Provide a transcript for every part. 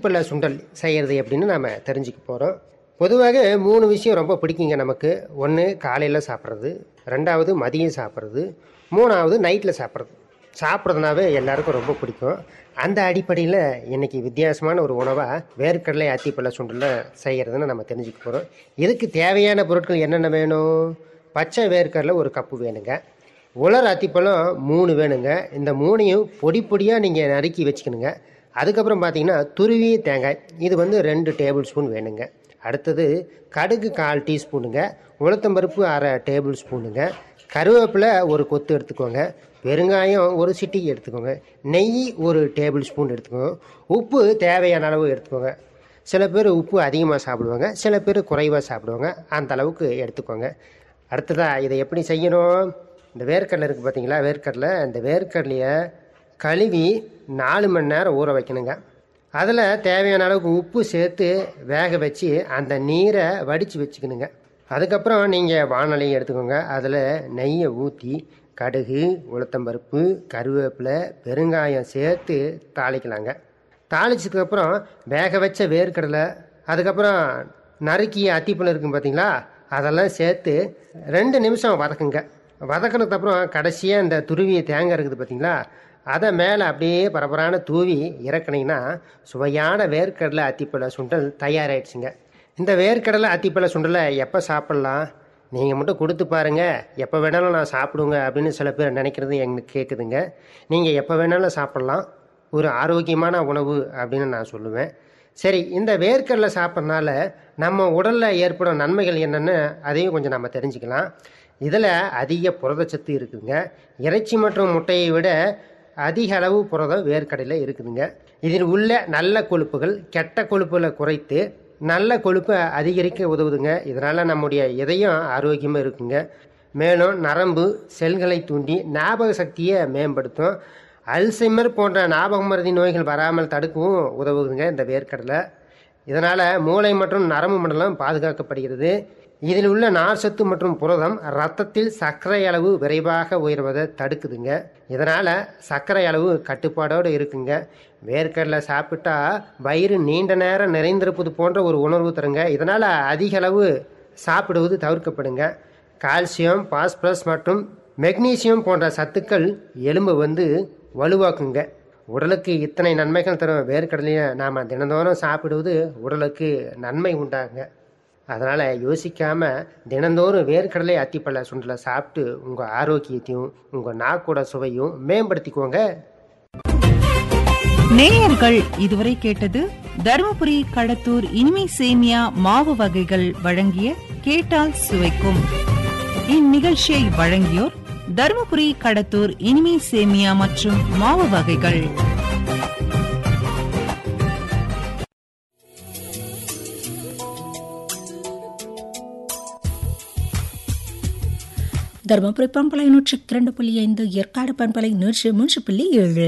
அத்திப்பழ சுண்டல் செய்கிறது எப்படின்னு நாம் தெரிஞ்சுக்க போகிறோம் பொதுவாக மூணு விஷயம் ரொம்ப பிடிக்குங்க நமக்கு ஒன்று காலையில் சாப்பிட்றது ரெண்டாவது மதியம் சாப்பிட்றது மூணாவது நைட்டில் சாப்பிட்றது சாப்பிட்றதுனாவே எல்லாருக்கும் ரொம்ப பிடிக்கும் அந்த அடிப்படையில் இன்றைக்கி வித்தியாசமான ஒரு உணவாக வேர்க்கடலை அத்திப்பழ சுண்டலை செய்கிறதுன்னு நம்ம தெரிஞ்சுக்க போகிறோம் இதுக்கு தேவையான பொருட்கள் என்னென்ன வேணும் பச்சை வேர்க்கடலை ஒரு கப்பு வேணுங்க உலர் அத்திப்பழம் மூணு வேணுங்க இந்த மூணையும் பொடி பொடியாக நீங்கள் நறுக்கி வச்சுக்கணுங்க அதுக்கப்புறம் பார்த்தீங்கன்னா துருவி தேங்காய் இது வந்து ரெண்டு டேபிள் ஸ்பூன் வேணுங்க அடுத்தது கடுகு கால் டீஸ்பூனுங்க உளுத்தம்பருப்பு அரை டேபிள் ஸ்பூனுங்க கருவேப்பிலை ஒரு கொத்து எடுத்துக்கோங்க பெருங்காயம் ஒரு சிட்டிக்கு எடுத்துக்கோங்க நெய் ஒரு டேபிள் ஸ்பூன் எடுத்துக்கோங்க உப்பு தேவையான அளவு எடுத்துக்கோங்க சில பேர் உப்பு அதிகமாக சாப்பிடுவாங்க சில பேர் குறைவாக சாப்பிடுவாங்க அந்த அளவுக்கு எடுத்துக்கோங்க அடுத்ததாக இதை எப்படி செய்யணும் இந்த வேர்க்கடலை இருக்குது பார்த்தீங்களா வேர்க்கடலை இந்த வேர்க்கடலையை கழுவி நாலு மணி நேரம் ஊற வைக்கணுங்க அதில் தேவையான அளவுக்கு உப்பு சேர்த்து வேக வச்சு அந்த நீரை வடித்து வச்சுக்கணுங்க அதுக்கப்புறம் நீங்கள் வானொலி எடுத்துக்கோங்க அதில் நெய்யை ஊற்றி கடுகு உளுத்தம்பருப்பு கருவேப்பிலை பெருங்காயம் சேர்த்து தாளிக்கலாங்க தாளிச்சதுக்கப்புறம் வேக வச்ச வேர்க்கடலை அதுக்கப்புறம் நறுக்கிய அத்திப்பழம் இருக்கும் பார்த்தீங்களா அதெல்லாம் சேர்த்து ரெண்டு நிமிஷம் வதக்குங்க வதக்கினதுக்கப்புறம் கடைசியாக இந்த துருவிய தேங்காய் இருக்குது பார்த்தீங்களா அதை மேலே அப்படியே பரபரான தூவி இறக்குனீங்கன்னா சுவையான வேர்க்கடலை அத்திப்பழ சுண்டல் தயாராகிடுச்சுங்க இந்த வேர்க்கடலை அத்திப்பழ சுண்டலை எப்போ சாப்பிட்லாம் நீங்கள் மட்டும் கொடுத்து பாருங்கள் எப்போ வேணாலும் நான் சாப்பிடுங்க அப்படின்னு சில பேர் நினைக்கிறது எங்களுக்கு கேட்குதுங்க நீங்கள் எப்போ வேணாலும் சாப்பிட்லாம் ஒரு ஆரோக்கியமான உணவு அப்படின்னு நான் சொல்லுவேன் சரி இந்த வேர்க்கடலை சாப்பிட்றதுனால நம்ம உடலில் ஏற்படும் நன்மைகள் என்னென்னு அதையும் கொஞ்சம் நம்ம தெரிஞ்சுக்கலாம் இதில் அதிக புரதச்சத்து இருக்குதுங்க இறைச்சி மற்றும் முட்டையை விட அதிக அளவு புரதம் வேர்க்கடையில் இருக்குதுங்க இதில் உள்ள நல்ல கொழுப்புகள் கெட்ட கொழுப்புகளை குறைத்து நல்ல கொழுப்பை அதிகரிக்க உதவுதுங்க இதனால் நம்முடைய இதயம் ஆரோக்கியமாக இருக்குங்க மேலும் நரம்பு செல்களை தூண்டி ஞாபக சக்தியை மேம்படுத்தும் அல்சைமர் போன்ற ஞாபக மருதி நோய்கள் வராமல் தடுக்கவும் உதவுதுங்க இந்த வேர்க்கடலை இதனால் மூளை மற்றும் நரம்பு மண்டலம் பாதுகாக்கப்படுகிறது இதில் உள்ள நார்சத்து மற்றும் புரதம் ரத்தத்தில் சர்க்கரை அளவு விரைவாக உயர்வதை தடுக்குதுங்க இதனால் சர்க்கரை அளவு கட்டுப்பாடோடு இருக்குங்க வேர்க்கடலை சாப்பிட்டா வயிறு நீண்ட நேரம் நிறைந்திருப்பது போன்ற ஒரு உணர்வு தருங்க இதனால் அதிக அளவு சாப்பிடுவது தவிர்க்கப்படுங்க கால்சியம் பாஸ்பரஸ் மற்றும் மெக்னீசியம் போன்ற சத்துக்கள் எலும்பு வந்து வலுவாக்குங்க உடலுக்கு இத்தனை நன்மைகள் தரும் வேர்க்கடலையை நாம் தினந்தோறும் சாப்பிடுவது உடலுக்கு நன்மை உண்டாகுங்க அதனால் யோசிக்காமல் தினந்தோறும் வேர்க்கடலை அத்திப்பழ சுண்டலை சாப்பிட்டு உங்கள் ஆரோக்கியத்தையும் உங்கள் நாக்கோட சுவையும் மேம்படுத்திக்கோங்க நேயர்கள் இதுவரை கேட்டது தருமபுரி கடத்தூர் இனிமை சேமியா மாவு வகைகள் வழங்கிய கேட்டால் சுவைக்கும் இந்நிகழ்ச்சியை வழங்கியோர் தருமபுரி கடத்தூர் இனிமை சேமியா மற்றும் மாவு வகைகள் தருமபுரி பண்பலை நூற்றி இரண்டு புள்ளி ஐந்து ஏற்காடு பண்பலை நூற்றி மூன்று புள்ளி ஏழு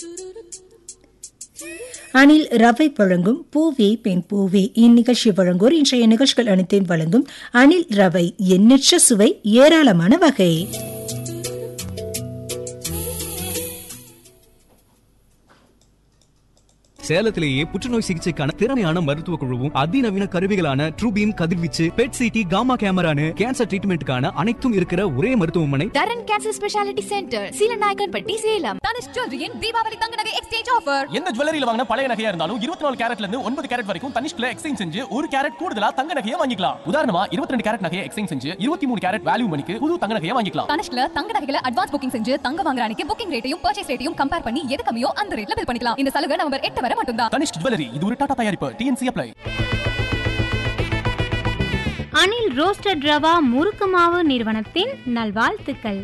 அணில் ரவை வழங்கும் பூவே பெண் பூவே இந்நிகழ்ச்சி வழங்குவோர் இன்றைய நிகழ்ச்சிகள் அனைத்தையும் வழங்கும் அணில் ரவை எண்ணற்ற சுவை ஏராளமான வகை சேலத்திலேயே புற்றுநோய் சிகிச்சைக்கான திறமையான மருத்துவ குழுவும் அதிநவீன கருவிகளான ட்ரூபீம் கதிர்வீச்சு பெட் சிடி காமா கேமரானு கேன்சர் ட்ரீட்மெண்ட்டுக்கான அனைத்தும் இருக்கிற ஒரே மருத்துவமனை Dharan cancer speciality centre Seelanaickenpatti Salem Dhanush ஜுவல்லரியின் தீபாவளி தங்க நகை எக்ஸ்சேஞ்ச் ஆஃபர் எந்த ஜுவல்லரியில வாங்கின பழைய நகையா இருந்தாலும் இருபத்தி நாலு கேரட்ல இருந்து ஒன்பது கேரட் வரைக்கும் தனிஷ்குல எக்ஸ்சேஞ்ச் செஞ்சு ஒரு கேரட் கூடுதலா தங்க நகையை வாங்கிக்கலாம் உதாரணமா இருபத்தி ரெண்டு கேரட் நகையை எக்ஸ்சேஞ்ச் செஞ்சு இருபத்தி மூணு கேரட் வேல்யூ மணிக்கு புது தங்க நகையை வாங்கிக்கலாம் தனுஷ்ல தங்க நகைகளை அட்வான்ஸ் புக்கிங் செஞ்சு தங்க வாங்குற அன்னைக்கு புக்கிங் ரேட்டையும் பர்ச்சேஸ் ரேட்டையும் கம்பேர் பண்ணி எது கம்மியோ அந்த ரேட்ல பில் பண்ணிக்கலாம் இந்த சலுகை நவம்பர் எட்டு வரை மட்டும்தான் தனிஷ் ஜுவல்லரி இது ஒரு டாடா தயாரிப்பு TNC apply Anil roasted rava முறுக்கு மாவு நிறுவனத்தின் நல்வாழ்த்துக்கள்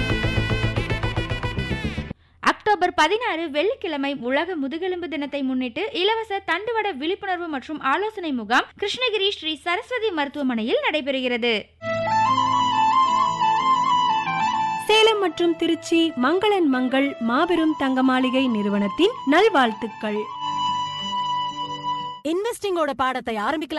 அக்டோபர் பதினாறு வெள்ளிக்கிழமை உலக முதுகெலும்பு தினத்தை முன்னிட்டு இலவச தண்டுவட விழிப்புணர்வு மற்றும் ஆலோசனை முகாம் கிருஷ்ணகிரி ஸ்ரீ சரஸ்வதி மருத்துவமனையில் நடைபெறுகிறது சேலம் மற்றும் திருச்சி மங்களன் மங்கள் மாபெரும் தங்க மாளிகை நிறுவனத்தின் நல்வாழ்த்துக்கள் இன்வெஸ்டிங்கோட பாடத்தை ஆரம்பிக்கலாம்